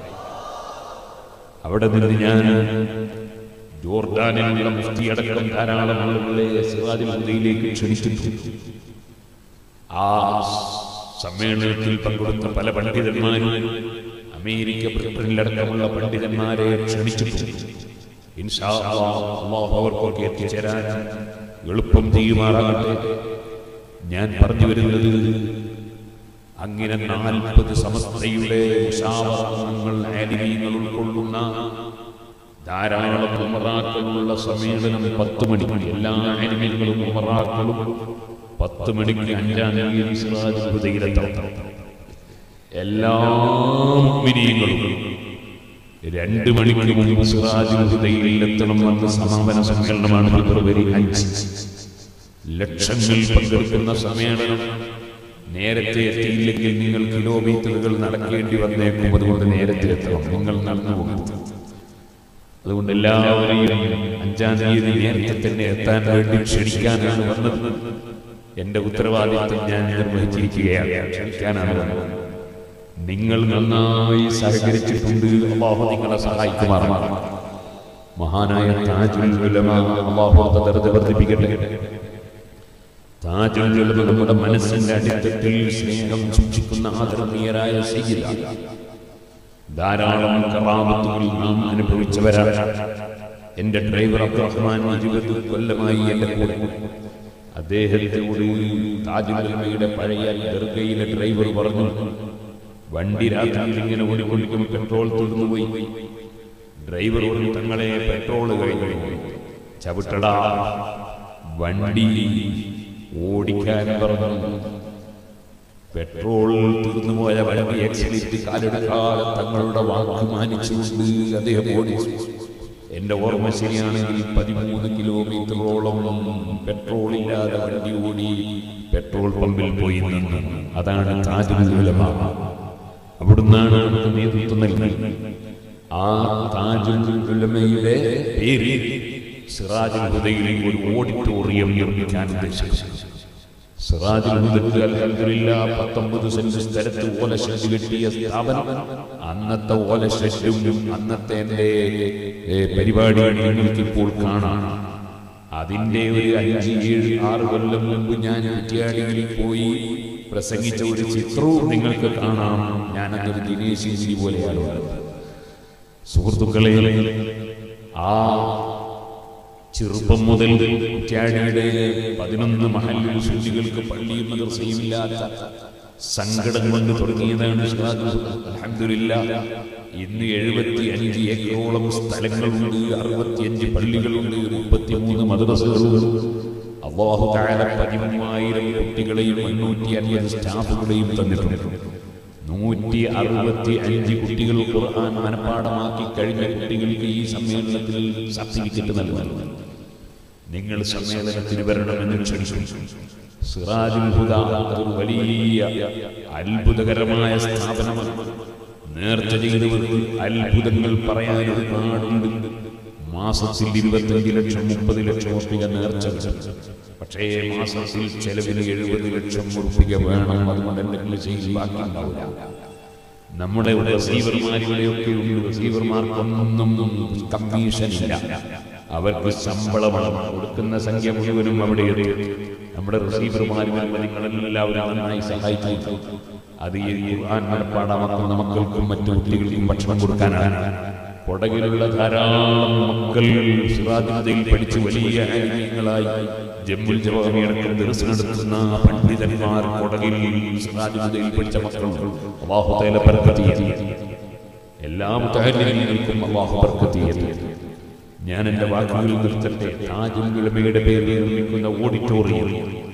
Speaker 2: അവിടെ നിന്ന് ഞാൻ ജോർദാനിലുള്ള മുഫ്തി അടക്കം ധാരാളം ആളുകളെ സിറാജുൽ ഹുദയിലേക്ക് ക്ഷണിച്ചിട്ടുണ്ട് ആ സമ്മേളനത്തിൽ പങ്കെടുത്ത പല പണ്ഡിതന്മാരും അമേരിക്ക ബ്രിട്ടനിലടക്കമുള്ള പണ്ഡിതന്മാരെ ക്ഷണിച്ചിട്ടുണ്ട് ഇൻഷാ അല്ലാഹ് അല്ലാഹു അവർക്കൊക്കെ എത്തിച്ചേരാൻ എളുപ്പം ചെയ്യുമാറാകട്ടെ ഞാൻ പറഞ്ഞു വരുന്നത് അങ്ങനെ നാൽപ്പത് സമസ്തയുടെ ഉഷാവറങ്ങൾ ആലിമീങ്ങൾ ഉൾക്കൊള്ളുന്ന ധാരാളം ഉമറാക്കളുള്ള സമ്മേളനം പത്ത് മണിക്ക് എല്ലാ ആലിമീങ്ങളും ഉമറാക്കളും പത്ത് മണിക്ക് അഞ്ചാം തീയതി സിറാജ് ഹുദയിലെത്തണം എല്ലാ മുഅ്മിനീങ്ങളും രണ്ട് മണിക്ക് മുമ്പ് സിറാജുൽ ഹുദയിൽ എത്തണം എന്ന സമാപന സമ്മേളനമാണ് ഫെബ്രുവരി അഞ്ച് ലക്ഷങ്ങൾ പങ്കെടുക്കുന്ന സമ്മേളനം നേരത്തെ എത്തിയില്ലെങ്കിൽ നിങ്ങൾ കിലോമീറ്ററുകൾ നടക്കേണ്ടി വന്നേക്കും അതുകൊണ്ട് നേരത്തെ എത്തണം നിങ്ങൾ നടന്നു പോകും അതുകൊണ്ട് എല്ലാവരെയും അഞ്ചാം തീയതി നേരത്തെ തന്നെ എത്താൻ വേണ്ടി ക്ഷണിക്കാനാണ് വന്നത് എന്റെ ഉത്തരവാദിത്വം ഞാൻ നിർവഹിച്ചിരിക്കുകയാണ് ക്ഷണിക്കാനാണ് വന്നത് നിങ്ങൾ നന്നായി സഹകരിച്ചിട്ടുണ്ട് അള്ളാഹു നിങ്ങളെ സഹായിക്കുമാറാണ് മഹാനായ താജുൽ ഉലമ അള്ളാഹു തദർജ വർദ്ധിപ്പിക്കട്ടെ താജുൽ ഉലമ നമ്മുടെ മനസ്സിന്റെ അടിത്തട്ടിൽ സ്നേഹം സൂക്ഷിക്കുന്ന ആദരണീയരായ സയ്യിദാണ് ധാരാളം കറാമത്തുകൾ നാം അനുഭവിച്ചവരാണ് എന്റെ ഡ്രൈവർ അബ്ദുറഹ്മാൻ ഇരുപത് കൊല്ലമായി എന്റെ കൂടെ അദ്ദേഹത്തോട് താജുലമയുടെ പഴയ ദർഗയിലെ ഡ്രൈവർ പറഞ്ഞു വണ്ടി രാത്രിയിൽ ഇങ്ങനെ ഓടിക്കൊണ്ടിരിക്കും പെട്രോൾ തീർന്നുപോയി ഡ്രൈവർ പറഞ്ഞു തങ്ങളെ പെട്രോൾ കഴിഞ്ഞു ചവിട്ടടാ വണ്ടി ഓടിക്കാൻ പറഞ്ഞു പെട്രോൾ തീർന്നു പോയ വണ്ടി എക്സിലിറ്റ് കാലെടുക്കാതെ തങ്ങളുടെ വാക്ക് മാനിച്ചുകൊണ്ട് അദ്ദേഹം ഓടിച്ചു എന്റെ ഓർമ്മ ശരിയാണെങ്കിൽ പതിമൂന്ന് കിലോമീറ്ററോളം പെട്രോൾ ഇല്ലാതെ വണ്ടി ഓടി പെട്രോൾ പമ്പിൽ പോയി നിന്നു അതാണ് താജുൽ ഉലമ അവിടുന്നാണ് നമുക്ക് നേതൃത്വം നൽകുന്നത് ആ താജുൽ ഉലമയുടെ പേര് സിറാജുൽ ഹുദയിൽ ഒരു ഓഡിറ്റോറിയം നിർമ്മിക്കാൻ ഉദ്ദേശിച്ചു സിറാജുൽ ഹുദക്ക് അൽഹംദുലില്ലാ പത്തൊമ്പത് സെന്റ് സ്ഥലത്ത് ഓല ഷെഡ് കെട്ടിയ സ്ഥാപനം അന്നത്തെ ഓല ഷെഡും അന്നത്തെ എന്റെ ഏ, പരിപാടി നിങ്ങൾക്ക് ഇപ്പോൾ കാണാം അതിന്റെ ഒരു അഞ്ച് ഏഴ് ആറ് കൊല്ലം മുമ്പ് ഞാൻ കുറ്റിയാടിയിൽ പോയി പ്രസംഗിച്ച ഒരു ചിത്രവും നിങ്ങൾക്ക് കാണാം ഞാനതൊരു ദിനേശ് ഇഞ്ചി പോലെയാണ് സുഹൃത്തുക്കളെ ആ ചെറുപ്പം മുതൽ കുറ്റ്യാടിയുടെ പതിനൊന്ന് മഹല്ലിൽ സുന്നികൾക്ക് പള്ളിയും മദർസയും ഇല്ലാത്ത സങ്കടം കൊണ്ട് തുടങ്ങിയതാണ് അലഹമില്ല ഇന്ന് എഴുപത്തി അഞ്ച് ഏക്കറോളം സ്ഥലങ്ങളുണ്ട് അറുപത്തിയഞ്ച് പള്ളികളുണ്ട് മുപ്പത്തിമൂന്ന് മദ്രസകളുണ്ട് അള്ളാഹു താഴെ പതിമൂവായിരം കുട്ടികളെയും മുന്നൂറ്റി അൻപത് സ്റ്റാഫുകളെയും തന്നിട്ടുണ്ട് നൂറ്റി അറുപത്തി അഞ്ച് കുട്ടികൾ ഖുർആൻ മനഃപ്പാടമാക്കി കഴിഞ്ഞ കുട്ടികൾക്ക് ഈ സമ്മേളനത്തിൽ സർട്ടിഫിക്കറ്റ് നൽകുന്നു നിങ്ങൾ സമ്മേളനത്തിന് വരണമെന്ന് ക്ഷണിച്ചു സിറാജുൽ ഹുദ അതൊരു വലിയ അത്ഭുതകരമായ സ്ഥാപനമാണ് നേർച്ച ചെയ്തവർക്ക് അത്ഭുതങ്ങൾ പറയാൻ ഒരുപാടുണ്ട് മാസത്തിൽ ഇരുപത്തഞ്ച് ലക്ഷം മുപ്പത് ലക്ഷം ഉറപ്പിക നേർച്ച കിട്ടും പക്ഷേ മാസത്തിൽ ചെലവിന് എഴുപത് ലക്ഷം ഉറപ്പിക വേണം അതുകൊണ്ട് എന്തെങ്കിലും ചെയ്ത് ബാക്കി ഉണ്ടാവില്ല നമ്മുടെ റിസീവർമാരിവിടെയൊക്കെ ഉണ്ട് റിസീവർമാർക്കൊന്നും കമ്മീഷൻ ഇല്ല അവർക്ക് ശമ്പളമാണ് കൊടുക്കുന്ന സംഖ്യ മുഴുവനും അവിടെ എത്തും നമ്മുടെ റിസീവർമാർ വരുമ്പോൾ നിങ്ങളെല്ലാവരും നന്നായി സഹായിച്ചു അത് ഈ ഖുർആൻ മനപ്പാടാമാക്കുന്ന മക്കൾക്കും മറ്റു കുട്ടികൾക്കും ഭക്ഷണം കൊടുക്കാനാണ് കൊടകിലുള്ള ധാരാളം മക്കൾ സിറാജിനതയിൽ പഠിച്ച് വലിയ ആലിമീങ്ങളായി ജമ്മുൽ ജവാമിയടക്കം ദിവസം നടത്തുന്ന പണ്ഡിതന്മാർ കൊടകിൽ സിറാജിനതയിൽ പഠിച്ച മക്കൾ അള്ളാഹു തആല ബർക്കത്ത് ചെയ്യട്ടെ. എല്ലാ മുത്തഹല്ലിമീങ്ങൾക്കും അള്ളാഹു ബർക്കത്ത് ചെയ്യട്ടെ. ഞാൻ എന്റെ വാക്കുകൾ നിർത്തട്ടെ താജുൽ ഉലമയുടെ പേരിൽ നിർമ്മിക്കുന്ന ഓഡിറ്റോറിയം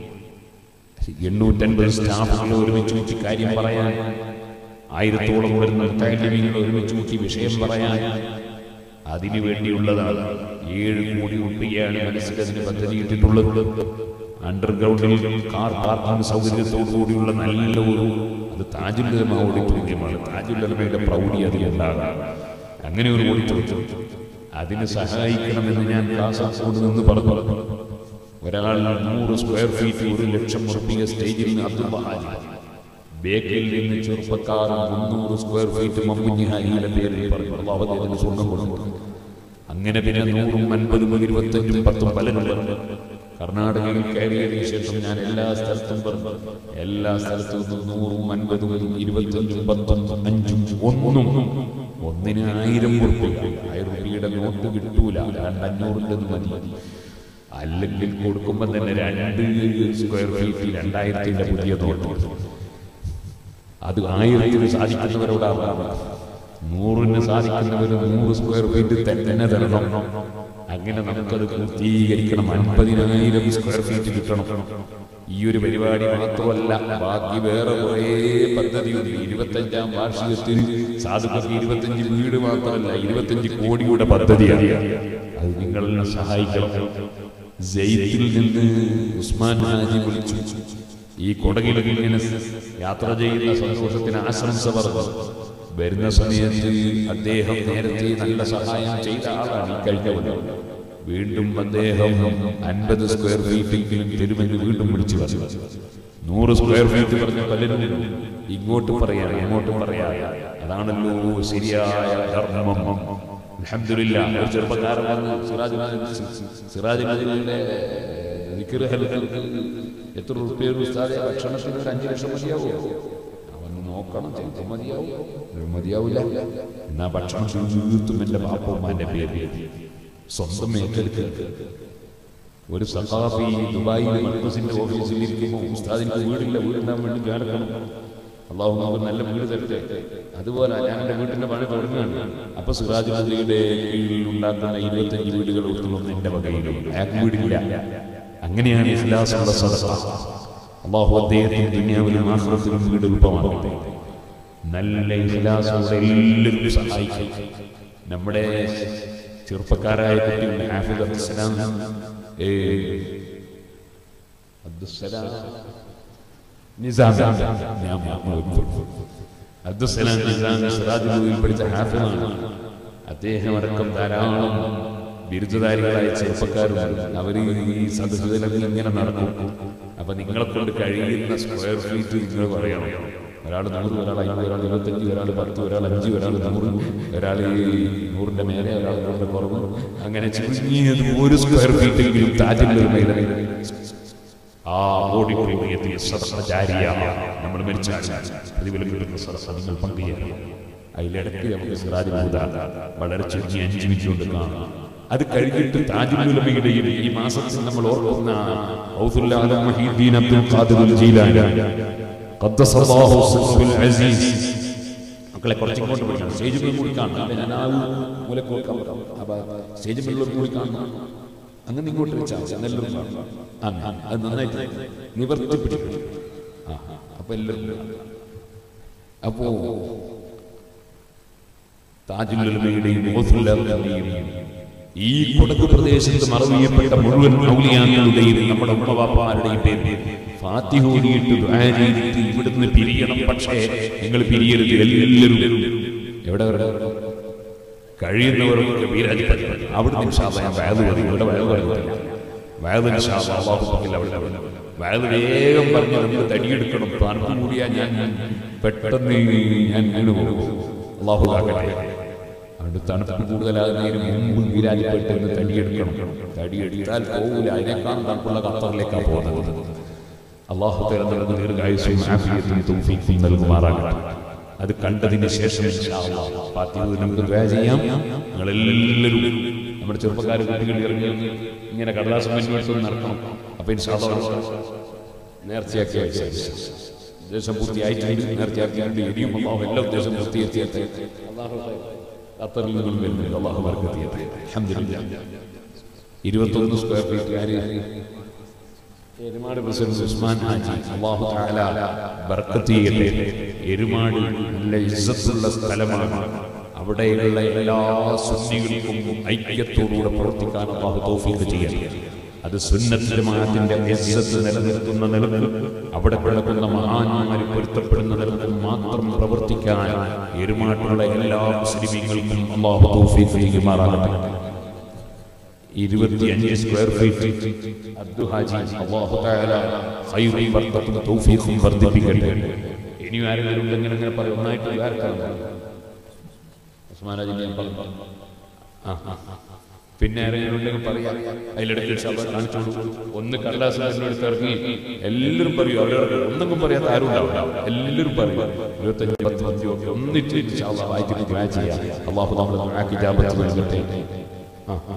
Speaker 2: എണ്ണൂറ്റൻപത് സ്റ്റാഫുകൾ ഒരുമിച്ച് കൂട്ടി കാര്യം പറയാൻ ആയിരത്തോളം വരുന്ന മുത്തഹല്ലിമീങ്ങൾ ഒരുമിച്ച് കൂട്ടി വിഷയം പറയാൻ അതിനു വേണ്ടിയുള്ളതാണ് ഏഴ് കോടി രൂപയാണ് മനസ്സിൽ അതിന് പദ്ധതിയിട്ടിട്ടുള്ളത് അണ്ടർഗ്രൗണ്ടിൽ കാർ പാർക്കിംഗ് സൗകര്യത്തോടു കൂടിയുള്ള നല്ല ഒരു അത് താജുല്ലമ ഓഡിറ്റോറിയമാണ് താജുല്ലമയുടെ പ്രൗഢി അതിലുണ്ടാകാം അങ്ങനെ ഒരു ഓഡിറ്റോറിയം അതിന് സഹായിക്കണമെന്ന് ഞാൻ കാസർഗോഡ് നിന്ന് പറഞ്ഞു ഒരാൾ നൂറ് സ്ക്വയർ ഫീറ്റ് ഒരു ലക്ഷം ഉറപ്പിയ സ്റ്റേജിൽ നിന്ന് അബ്ദുള്ള ഹാജി ബേക്കയിൽ നിന്ന് ചെറുപ്പക്കാർ മുന്നൂറ് സ്ക്വയർ ഫീറ്റ് മമ്മുഞ്ഞിഹാരിയുടെ പേരിൽ പറഞ്ഞു അള്ളാഹു അതിന് സ്വർഗം കൊടുത്തു അങ്ങനെ പിന്നെ നൂറും അൻപതും ഇരുപത്തഞ്ചും പത്തും പലരും പറഞ്ഞു കർണാടകയിൽ കയറിയതിനു ശേഷം ഞാൻ എല്ലാ സ്ഥലത്തും പറഞ്ഞു എല്ലാ സ്ഥലത്തും നിന്നും നൂറും അൻപതും ഇരുപത്തഞ്ചും പത്തും അഞ്ചും ഒന്നും ഒന്നിന് ആയിരം ഉറുപ്പിക ആയിരം ഉറുപ്പിയുടെ നോട്ട് കിട്ടൂല രണ്ട് അഞ്ഞൂറിൻ്റെ മതി അല്ലെങ്കിൽ കൊടുക്കുമ്പോൾ തന്നെ രണ്ട് സ്ക്വയർ ഫീറ്റിൽ രണ്ടായിരത്തിന്റെ പുതിയ നോട്ട് അത് ആയിരത്തിന് സാധിക്കുന്നവരോടാണ് പറഞ്ഞത്. നൂറിന് സാധിക്കുന്നവര് നൂറ് സ്ക്വയർ ഫീറ്റ് തന്നെ തരണം അങ്ങനെ നമുക്കത് പൂർത്തീകരിക്കണം അൻപതിനായിരം സ്ക്വയർ ഫീറ്റ് കിട്ടണം ഈ ഒരു പരിപാടി മാത്രമല്ല ബാക്കി വേറെ കുറേ പദ്ധതിയുണ്ട് ഇരുപത്തഞ്ചാം വാർഷികത്തിൽ സാധുക്കൾക്ക് ഇരുപത്തഞ്ച് വീട് മാത്രമല്ല ഇരുപത്തഞ്ച് കോടിയുടെ പദ്ധതിയാണ് അത് നിങ്ങളെ സഹായിക്കണം ജയിത്തിൽ നിന്ന് ഉസ്മാൻ ഹാജി വിളിച്ചു ഈ കൊടകിലൊക്കെ ഇങ്ങനെ യാത്ര ചെയ്യുന്ന സന്തോഷത്തിന് ആശംസ പറഞ്ഞു വരുന്ന സമയത്ത് അദ്ദേഹം നേരത്തെ നല്ല സഹായം ചെയ്ത ആളാണ് ഈ കഴിഞ്ഞ കൊല്ലം വീണ്ടും അദ്ദേഹം അൻപത് സ്ക്വയർ ഫീറ്റെങ്കിലും തരുമെന്ന് വീണ്ടും വിളിച്ചു പറഞ്ഞു നൂറ് സ്ക്വയർ ഫീറ്റ് പറഞ്ഞ പലരും ഇങ്ങോട്ട് പറയാ ഇങ്ങോട്ട് പറയാ അതാണല്ലോ ശരിയായ ധർമ്മം അൽഹംദുലില്ലാ ഒരു ചെറുപ്പക്കാരൻ വന്ന് സിറാജ് സിറാജ് നദിയുടെ ദിക്റ് ഹൽക്കൾക്ക് എത്ര റുപ്യ ഒരു ഉസ്താദെ ഭക്ഷണത്തിന് ഒരു അഞ്ച് ലക്ഷം മതിയാവോ അവൻ നോക്കണം ചിലപ്പോൾ മതിയാവും ഇത് മതിയാവില്ല എന്നാ ഭക്ഷണം തീർത്തും എൻ്റെ ബാപ്പുമ്മാന്റെ പേര് സ്വന്തം ഏറ്റെടുക്കുക ഒരു സഖാഫി ദുബായിൽ മർക്കസിന്റെ ഓഫീസിൽ ഇരിക്കുമ്പോൾ ഉസ്താദിന്റെ വീടില്ല വീടുണ്ടാൻ വേണ്ടി കേൾക്കണം അള്ളാഹു നമുക്ക് നല്ല വീട് തരട്ടെ അതുപോലെ ഞാൻ എൻ്റെ വീട്ടിന്റെ പണി തുടങ്ങുകയാണ് അപ്പൊ സിറാജ് മന്ത്രിയുടെ കീഴിൽ ഉണ്ടാക്കുന്ന ഇരുപത്തഞ്ച് വീടുകൾ ഒന്നും എന്റെ വകയിലും അയാൾക്ക് വീടില്ല അങ്ങനെയാണ് ഇഖ്ലാസുള്ള സദഖ അള്ളാഹു അദ്ദേഹത്തിന് ദുനിയാവിലും ആഖിറത്തിലും വീട് എളുപ്പമാക്കട്ടെ നല്ല ഇഖ്ലാസോടെ എല്ലാവരും സഹായിക്കും നമ്മുടെ ചെറുപ്പക്കാരായ കുട്ടികളുടെ ഹാഫിദ് അബ്ദുസലാം ഏ, അബ്ദുസലാം നിസാം ഞാൻ മറന്നു. അബ്ദുസലാം നിസാം സിറാജുൽ പഠിച്ച ഹാഫിദാണ് അദ്ദേഹം അടക്കം ധാരാളം ബിരുദധാരികളായ ചെറുപ്പക്കാരുണ്ട് അവർ ഈ സദസ്സിലൊക്കെ ഇങ്ങനെ നടക്കും അപ്പൊ നിങ്ങളെ കൊണ്ട് കഴിയുന്ന സ്ക്വയർ ഫീറ്റ് നിങ്ങൾ പറയണം ഒരാൾ നൂറ് ഒരാൾ അമ്പത് ഒരാൾ ഇരുപത്തഞ്ച് ഒരാൾ പത്ത് ഒരാൾ അഞ്ച് ഒരാൾ നൂറ് ഒരാൾ നൂറിന്റെ മേലെ ഒരാൾ നൂറിന്റെ കുറവ് അങ്ങനെ ചുരുങ്ങിയത് ഒരു സ്ക്വയർ ഫീറ്റെങ്കിലും താജിന്റെ മേലെ ആ ഓഡിറ്റോറിയത്തിൽ സദസ്സജാരിയ നമ്മൾ മരിച്ചാൽ പ്രതിഫലം കിട്ടുന്ന സദസ്സ നിങ്ങൾ പങ്കുചേരണം അതിലിടയ്ക്ക് നമുക്ക് സിറാജ് ബൂദ വളരെ ചുരുങ്ങി അഞ്ച് മിനിറ്റ് കൊണ്ട് കാണാം അത് കഴിഞ്ഞിട്ട് താജുലുലമയുടെയും ഈ മാസത്തിൽ നമ്മൾ ഓർക്കുന്ന ഔസുൽ ആലം മഹീദ്ദീൻ അബ്ദുൽ ഖാദിർ ജീലാനി ഖദ്ദസല്ലാഹു സിർറുൽ അസീസ് മക്കളെ കുറച്ച് ഇങ്ങോട്ട് പിടിക്കണം സ്റ്റേജ് മേൽ കൂടി കാണണം അല്ലെ ഞാൻ ആ മൂലക്ക് വെക്കാം അപ്പൊ സ്റ്റേജ് മേളിൽ കൂടി കാണണം അങ്ങനെ ഇങ്ങോട്ട് വെച്ചാൽ മതി. അതെല്ലാവരും കാണണം. അങ്ങനെ അത് നന്നായിട്ട് നിവർത്തി പിടിക്കണം ആ അപ്പൊ എല്ലാവരും കാണണം. അപ്പോ താജുലുലമയുടെയും ഓസുല്ലാഹുവിന്റെയും ഈ കൊടക് പ്രദേശത്ത് മറവിയപ്പെട്ട മുഴുവൻ ഔലിയാക്കളുടെയും നമ്മുടെ ഉമ്മവാപ്പാരുടെയും പേര് ഫാത്തിഹ ഓതിയിട്ട് ദുആ ചെയ്തിട്ട് ഇവിടുന്ന് പിരിയണം പക്ഷേ നിങ്ങൾ പിരിയരുത് എല്ലാവരും എവിടെ വരെ കഴിയുന്നവർക്ക് വീരാജിപ്പതി അവിടുന്ന് ഇൻഷാല്ലാ ഞാൻ വയത് പറയും ഇവിടെ വയത് പറയുന്നില്ല വയത് ഇൻഷാല്ലാ അള്ളാഹു പക്കൽ അവിടെ വയത് വേഗം പറഞ്ഞ് നമുക്ക് തടിയെടുക്കണം തണുപ്പ് കൂടിയാ ഞാൻ പെട്ടെന്ന് ഞാൻ വീണു പോകും അള്ളാഹു കാക്കട്ടെ അതുകൊണ്ട് തണുപ്പ് കൂടുതലാകുന്നതിന് മുമ്പ് വീരാജിപ്പെട്ടെന്ന് തടിയെടുക്കണം തടിയെടുത്താൽ പോകില്ല അതിനേക്കാൾ തണുപ്പുള്ള ഖത്തറിലേക്കാണ് പോകുന്നത് അള്ളാഹു തിരഞ്ഞെടുത്ത ദീർഘായുസും ആഫിയത്തും തൗഫീഖും നൽകുമാറാകട്ടെ അത് കണ്ടതിന് ശേഷം ഇൻഷാ അല്ലാഹ് ഫാത്തിഹ നമുക്ക് ദുആ ചെയ്യാം നിങ്ങൾ എല്ലാവരും നമ്മുടെ ചെറുപ്പക്കാർ കുട്ടികൾ ഇറങ്ങി ഇങ്ങനെ കടലാസം മുന്നോട്ട് നടക്കണം അപ്പൊ ഇൻഷാ അല്ലാഹ് നേർച്ചയാക്കിയ ഉദ്ദേശം പൂർത്തിയായിട്ടുണ്ട് നേർച്ചയാക്കിയിട്ടുണ്ട് ഇനിയും അള്ളാഹു എല്ലാ ഉദ്ദേശം പൂർത്തിയെത്തിയത്തെ അള്ളാഹു ഖത്തറിൽ നിന്നും വരുന്നുണ്ട് അള്ളാഹു വർക്കെത്തിയത്തെ അൽഹംദുലില്ലാഹ് ഇരുപത്തൊന്ന് സ്ക്വയർ ഫീറ്റ് ആര് എരുമാട് പ്രസിഡന്റ് ഉസ്മാൻ ഹാജി അള്ളാഹു തആല ബർക്കത്ത് ചെയ്യട്ടെ എരുമാട് നല്ല ഇസ്സത്തുള്ള സ്ഥലമാണ് അവിടെയുള്ള എല്ലാ സുന്നികൾക്കും ഐക്യത്തോടുകൂടെ പ്രവർത്തിക്കാൻ അള്ളാഹു തൗഫീഖ് ചെയ്യട്ടെ അത് സുന്നത്ത് ജമാഅത്തിന്റെ ഇസ്സത്ത് നിലനിർത്തുന്ന നിലക്ക് അവിടെ കിടക്കുന്ന മഹാന്മാർ പൊരുത്തപ്പെടുന്ന നിലക്ക് മാത്രം പ്രവർത്തിക്കാൻ എരുമാട്ടുള്ള എല്ലാ മുസ്ലിമീങ്ങൾക്കും അള്ളാഹു തൗഫീഖ് ചെയ്യുമാറാകട്ടെ ഇരുപത്തിയഞ്ച് സ്ക്വയർ ഫീറ്റ് അബ്ദു ഹാജി അല്ലാഹു തആല ഖൈറും ബർക്കത്തും തൗഫീഖും വർദ്ധിപ്പിക്കട്ടെ ഇനി ആരെങ്കിലും ഉണ്ടെങ്കിൽ അങ്ങനെ പറയും ഒന്നായിട്ട് വിചാരിക്കണം ഉസ്മാൻ ഹാജി ഞാൻ പറഞ്ഞു ആ ആ, ആ. പിന്നെ ആരെങ്കിലും ഉണ്ടെങ്കിൽ പറയാം അതിലിടയ്ക്ക് ഇൻഷാ അല്ലാഹ് കാണിച്ചു കൊടുക്കും ഒന്ന് കടലാസിന്റെ അടുത്ത് ഇറങ്ങി എല്ലാവരും പറയും അവരവർക്ക് ഒന്നും പറയാത്ത ആരും ഉണ്ടാവില്ല എല്ലാവരും പറയും ഇരുപത്തഞ്ച് പത്ത് പത്തി ഒക്കെ ഒന്നിച്ച് ഇൻഷാ അല്ലാഹ് വായിച്ചിട്ട് ദ്വാ ചെയ്യാം അള്ളാഹു നമ്മളെ ആക്കി ജാപത്ത് നൽകട്ടെ ആ ആ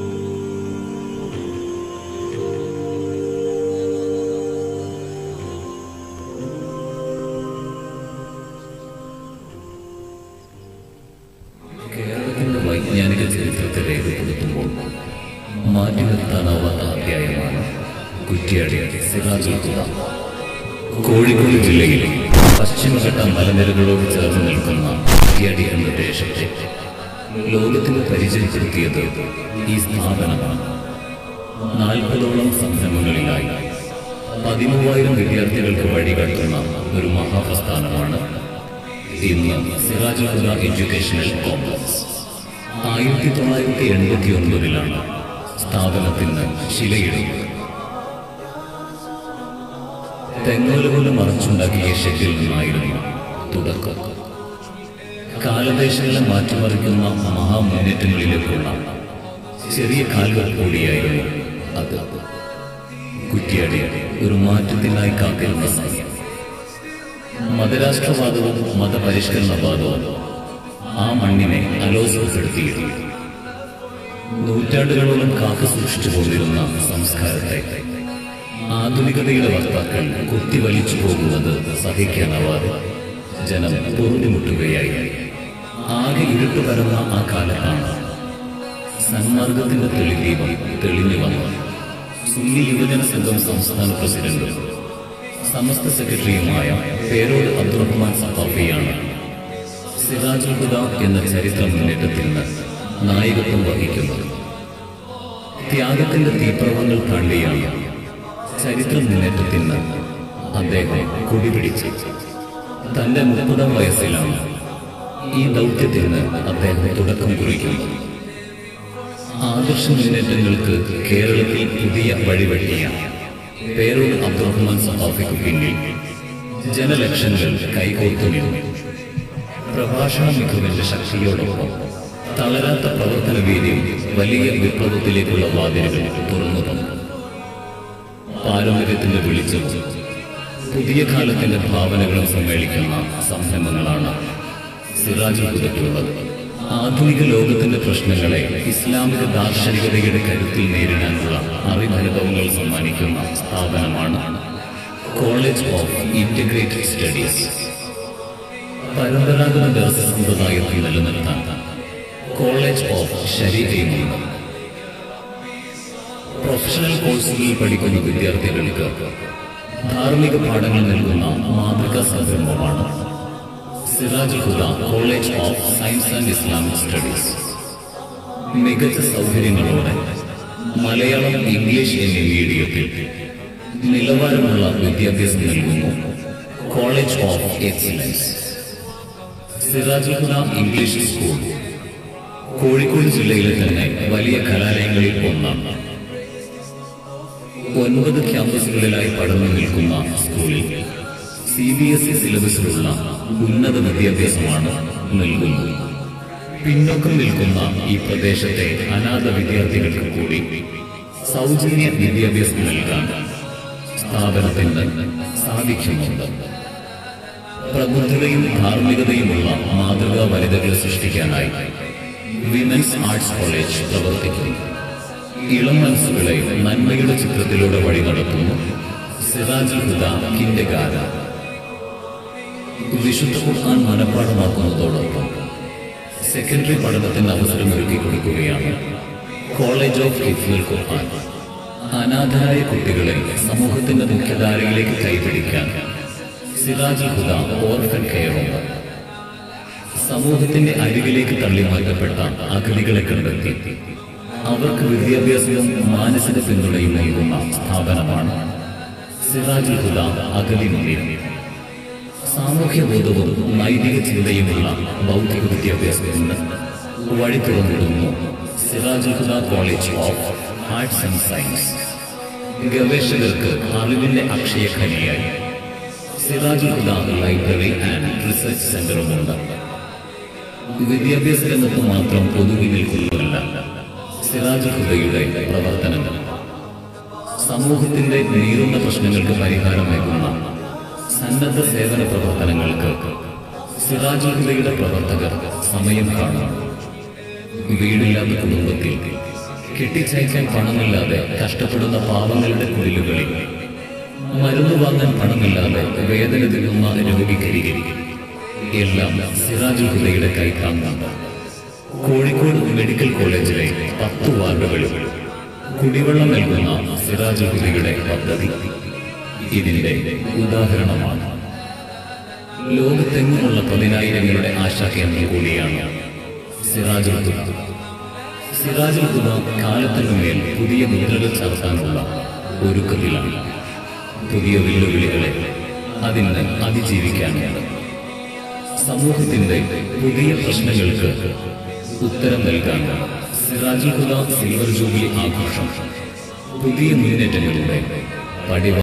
Speaker 3: കേരളത്തിന്റെ വൈജ്ഞാനിക ചരിത്രത്തെ രേഖപ്പെടുത്തുമ്പോൾ മാറ്റി നിർത്താനാവാത്ത അധ്യായമാണ് കുറ്റ്യാടി സിറാജുൽ ഖുദ കോഴിക്കോട് ജില്ലയിലെ പശ്ചിമഘട്ട മലനിരകളോട് ചേർന്ന് നിൽക്കുന്ന കുറ്റ്യാടി എന്ന ദേശത്തെ ലോകത്തിന് പരിചയപ്പെടുത്തിയത് ഈ സ്ഥാപനമാണ് നാൽപ്പതോളം സംരംഭങ്ങളിലായി പതിമൂവായിരം വിദ്യാർത്ഥികൾക്ക് വഴികാട്ടുന്ന ഒരു മഹാപ്രസ്ഥാനമാണ് ഇന്ന് സിറാജുൽ ഹുദ എഡ്യൂക്കേഷണൽ കോംപ്ലക്സ് ആയിരത്തി തൊള്ളായിരത്തി എൺപത്തി ഒൻപതിലാണ് സ്ഥാപനത്തിന് ശിലയിടുന്നത് തെങ്ങലുകൊണ്ട് മറച്ചുണ്ടാക്കിയ ഷെഡിൽ നിന്നായിരുന്നു തുടക്കം കാലദേശങ്ങളെ മാറ്റിമറിക്കുന്ന മഹാമുന്നേറ്റങ്ങളിലേക്കുള്ള ചെറിയ കാലുകൾ കൂടിയായിരുന്നു അത് കുറ്റിയാടി ഒരു മാറ്റത്തിനായി കാത്തിരുന്ന സമയം മതരാഷ്ട്രവാദവും മതപരിഷ്കരണവാദവും ആ മണ്ണിനെ അലോസരപ്പെടുത്തിയിരുന്നു നൂറ്റാണ്ടുകളോളം കാത്തു സൂക്ഷിച്ചു പോന്നിരുന്ന സംസ്കാരത്തെ ആധുനികതയുടെ വക്താക്കൾ കുത്തിവലിച്ചു പോകുന്നത് സഹിക്കാനാവാതെ ജനം പൊറുതിമുട്ടുകയായി ആകെ ഇരുട്ട് പരന്ന ആ കാലത്താണ് സന്മാർഗത്തിന്റെ തെളിദീപം തെളിഞ്ഞു വന്നു സുന്നി യുവജന സംഘം സംസ്ഥാന പ്രസിഡന്റും സമസ്ത സെക്രട്ടറിയുമായ പേരോട് അബ്ദുറഹ്മാൻ സഫാഫിയാണ് സിറാജുൽ ഹുദ എന്ന ചരിത്ര മുന്നേറ്റത്തിന് നായകത്വം വഹിക്കുന്നത് ത്യാഗത്തിന്റെ തീപ്രവങ്ങൾ താണ്ടിയാണ് ചരിത്ര മുന്നേറ്റത്തിന് അദ്ദേഹം കൊടിപിടിച്ച് തന്റെ മുപ്പതാം വയസ്സിലാണ് ഈ ദൗത്യത്തിന് അദ്ദേഹം തുടക്കം കുറിക്കുന്നത് ആദർശ മുന്നേറ്റങ്ങൾക്ക് കേരളത്തിൽ പുതിയ വഴിവെട്ടിയ പേരോട് അബ്ദുറഹ്മാൻ സഹാഫിക്ക് പിന്നിൽ ജനലക്ഷങ്ങൾ കൈകോർത്തു നിന്നു പ്രഭാഷണ മികവിന്റെ ശക്തിയോടൊപ്പം തളരാത്ത പ്രവർത്തന വീതിയും വലിയ വിപ്ലവത്തിലേക്കുള്ള വാതിലുകൾ തുറന്നു തന്നു പാരമ്പര്യത്തിന്റെ വെളിച്ചവും പുതിയ കാലത്തിന്റെ ഭാവനകളും സമ്മേളിക്കുന്ന സംരംഭങ്ങളാണ് സിറാജുൽ ഹുദയ്ക്കുള്ളത് ആധുനിക ലോകത്തിന്റെ പ്രശ്നങ്ങളെ ഇസ്ലാമിക ദാർശനികതയുടെ കരുത്തിൽ നേരിടാനുള്ള അറിവനുഭവങ്ങൾ സമ്മാനിക്കുന്ന സ്ഥാപനമാണ് കോളേജ് ഓഫ് ഇന്റഗ്രേറ്റഡ് സ്റ്റഡീസ് പരമ്പരാഗത ദർശ സമ്പ്രദായത്തിൽ നിലനിർത്താൻ കോളേജ് ഓഫ് ശരീരയുമുണ്ട് പ്രൊഫഷണൽ കോഴ്സുകളിൽ പഠിക്കുന്ന വിദ്യാർത്ഥികൾക്ക് ധാർമ്മിക പാഠങ്ങൾ നൽകുന്ന മാതൃകാ സംരംഭമാണ് Sirajul Huda college of science and Islamic studies മികച്ച സൗകര്യങ്ങളോടെ മലയാളം ഇംഗ്ലീഷ് എന്നീ മീഡിയത്തിൽ നിലവാരമുള്ള വിദ്യാഭ്യാസം നൽകുന്നു college of excellence Sirajul Huda English school Kozhikode ജില്ലയിലെ തന്നെ വലിയ കലാലയങ്ങളിൽ ഒന്നാണ് ഒൻപത് ക്യാമ്പസുകളിലായി പടർന്നു നിൽക്കുന്ന സ്കൂളിൽ സി ബി എസ് ഇ സിലബസിലുള്ള ഉന്നത വിദ്യാഭ്യാസമാണ് നൽകുന്നത് പിന്നോക്കം നിൽക്കുന്ന ഈ പ്രദേശത്തെ അനാഥ വിദ്യാർത്ഥികൾക്ക് കൂടി സൗജന്യ വിദ്യാഭ്യാസം നൽകാൻ സ്ഥാപനത്തിന് സാധിക്കുന്നുണ്ട് പ്രബുദ്ധതയും ധാർമ്മികതയുമുള്ള മാതൃകാ വനിതകളെ സൃഷ്ടിക്കാനായി വിമൻസ് ആർട്സ് കോളേജ് പ്രവർത്തിക്കുന്നു ഇളം മനസ്സുകളെ നന്മയുടെ ചിത്രത്തിലൂടെ വഴി നടത്തുന്നു സിറാജുൽ ഹുദ കിൻഡഗാര വിശുദ്ധ ഖുർആൻ മനഃപ്പാടമാക്കുന്നതോടൊപ്പം സെക്കൻഡറി പഠനത്തിന് അവസരം ഒരുക്കി കൊടുക്കുകയാണ് കോളേജ് ഓഫ് ഹിഫ്ലുൽ ഖുർആൻ അനാഥരായ കുട്ടികളെ സമൂഹത്തിന്റെ മുഖ്യധാരയിലേക്ക് കൈപിടിക്കാൻ സിറാജുൽ ഹുദ ഓർഫൻ കെയറുണ്ട് സമൂഹത്തിന്റെ അരികിലേക്ക് തള്ളി മാറ്റപ്പെട്ട അഗതികളെ കണ്ടെത്തി അവർക്ക് വിദ്യാഭ്യാസവും മാനസിക പിന്തുണയും നൽകുന്ന സ്ഥാപനമാണ് സിറാജുൽ ഹുദ അഗതി മുന്നിൽ സാമൂഹ്യബോധവും നൈതിക ചിന്തയുമുള്ള ബൗദ്ധിക വിദ്യാഭ്യാസത്തിന് വഴി തുറന്നിടുന്നു Sirajul Huda college of arts and science ഗവേഷകർക്ക് അറിവിന്റെ അക്ഷയ ഖനിയായി Sirajul Huda library and research സെന്ററുമുണ്ട് വിദ്യാഭ്യാസ രംഗത്ത് മാത്രം പൊതുവിൽ നിൽക്കുന്നതല്ല സിറാജുൽ ഹുദയുടെ പ്രവർത്തനങ്ങൾ സമൂഹത്തിന്റെ നീറുന്ന പ്രശ്നങ്ങൾക്ക് പരിഹാരമേകുന്ന സന്നദ്ധ സേവന പ്രവർത്തനങ്ങൾക്ക് സിറാജുൽ ഹുദയുടെ പ്രവർത്തകർ സമയം കാണും വീടില്ലാത്ത കുടുംബത്തിൽ കെട്ടിച്ചയക്കാൻ പണമില്ലാതെ കഷ്ടപ്പെടുന്ന പാവങ്ങളുടെ കുടിലുകളിൽ മരുന്ന് വാങ്ങാൻ പണമില്ലാതെ വേദന തിന്നുന്ന രോഗിക്കരികിൽ എല്ലാം സിറാജുൽ ഹുദയുടെ കൈത്താങ്ങുന്നുണ്ട് കോഴിക്കോട് മെഡിക്കൽ കോളേജിലെ പത്ത് വാർഡുകളിൽ കുടിവെള്ളം നൽകുന്ന സിറാജുൽ ഹുദയുടെ പദ്ധതി ഇതിന്റെ ഉദാഹരണമാണ് ലോകത്തെങ്ങുമുള്ള പതിനായിരങ്ങളുടെ ആശാകേന്ദ്രം കൂടിയാണ് സിറാജുൽ ഹുദ സിറാജുൽ ഹുദ കാലത്തിനു മേൽ പുതിയ മുദ്രകൾ ചാർത്താനുള്ള ഒരുക്കത്തിലാണ് പുതിയ വെല്ലുവിളികളെ അതിന് അതിജീവിക്കാനുണ്ട് സമൂഹത്തിന്റെ പുതിയ പ്രശ്നങ്ങൾക്ക് ഉത്തരം നൽകാൻ സിറാജുൽ ഹുദ സിൽവർ ജൂബിലി ആഘോഷം പുതിയ മുന്നേറ്റങ്ങളുടെ പടിവ